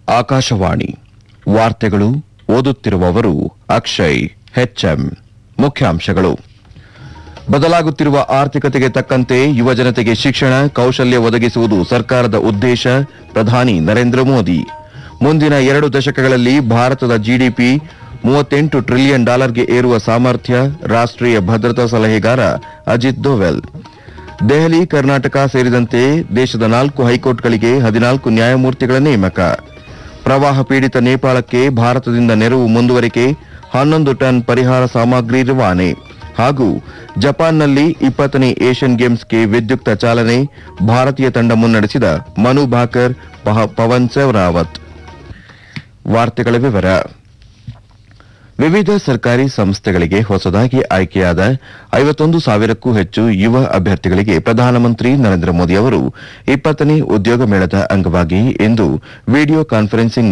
ಆಕಾಶವಾಣಿ ವಾರ್ತೆಗಳು ಓದುತ್ತಿರುವವರು ಅಕ್ಷಯ್ ಹೆಚ್ಎಂ ಮುಖ್ಯಾಂಶಗಳು ಬದಲಾಗುತ್ತಿರುವ ಆರ್ಥಿಕತೆಗೆ ತಕ್ಕಂತೆ ಯುವಜನತೆಗೆ ಶಿಕ್ಷಣ ಕೌಶಲ್ಯ ಒದಗಿಸುವುದು ಸರ್ಕಾರದ ಉದ್ದೇಶ ಪ್ರಧಾನಿ ನರೇಂದ್ರ ಮೋದಿ ಮುಂದಿನ ಎರಡು ದಶಕಗಳಲ್ಲಿ ಭಾರತದ ಜಿಡಿಪಿ ಮೂವತ್ತೆಂಟು ಟ್ರಿಲಿಯನ್ ಡಾಲರ್ಗೆ ಏರುವ ಸಾಮರ್ಥ್ಯ ರಾಷ್ಟ್ರೀಯ ಭದ್ರತಾ ಸಲಹೆಗಾರ ಅಜಿತ್ ದೋವೆಲ್ ದೆಹಲಿ ಕರ್ನಾಟಕ ಸೇರಿದಂತೆ ದೇಶದ ನಾಲ್ಕು ಹೈಕೋರ್ಟ್ಗಳಿಗೆ ಹದಿನಾಲ್ಕು ನ್ಯಾಯಮೂರ್ತಿಗಳ ನೇಮಕ ಪ್ರವಾಹ ಪೀಡಿತ ನೇಪಾಳಕ್ಕೆ ಭಾರತದಿಂದ ನೆರವು ಮುಂದುವರಿಕೆ ಹನ್ನೊಂದು ಟನ್ ಪರಿಹಾರ ಸಾಮಗ್ರಿ ರವಾನೆ ಹಾಗೂ ಜಪಾನ್ನಲ್ಲಿ ಇಪ್ಪತ್ತನೇ ಏಷ್ಯನ್ ಗೇಮ್ಸ್ಗೆ ವಿದ್ಯುಕ್ತ ಚಾಲನೆ ಭಾರತೀಯ ತಂಡ ಮುನ್ನಡೆಸಿದ ಮನು ಭಾಕರ್ ಪಹ- ಪವನ್ ಸೆಹ್ರಾವತ್ ವಾರ್ತೆಗಳ ವಿವರ ವಿವಿಧ ಸರ್ಕಾರಿ ಸಂಸ್ಥೆಗಳಿಗೆ ಹೊಸದಾಗಿ ಆಯ್ಕೆಯಾದ ಐವತ್ತೊಂದು ಸಾವಿರಕ್ಕೂ ಹೆಚ್ಚು ಯುವ ಅಭ್ಯರ್ಥಿಗಳಿಗೆ ಪ್ರಧಾನಮಂತ್ರಿ ನರೇಂದ್ರ ಮೋದಿ ಅವರು ಇಪ್ಪತ್ತನೇ ಉದ್ಯೋಗ ಮೇಳದ ಅಂಗವಾಗಿ ಇಂದು ವಿಡಿಯೋ ಕಾನ್ಫರೆನ್ಸಿಂಗ್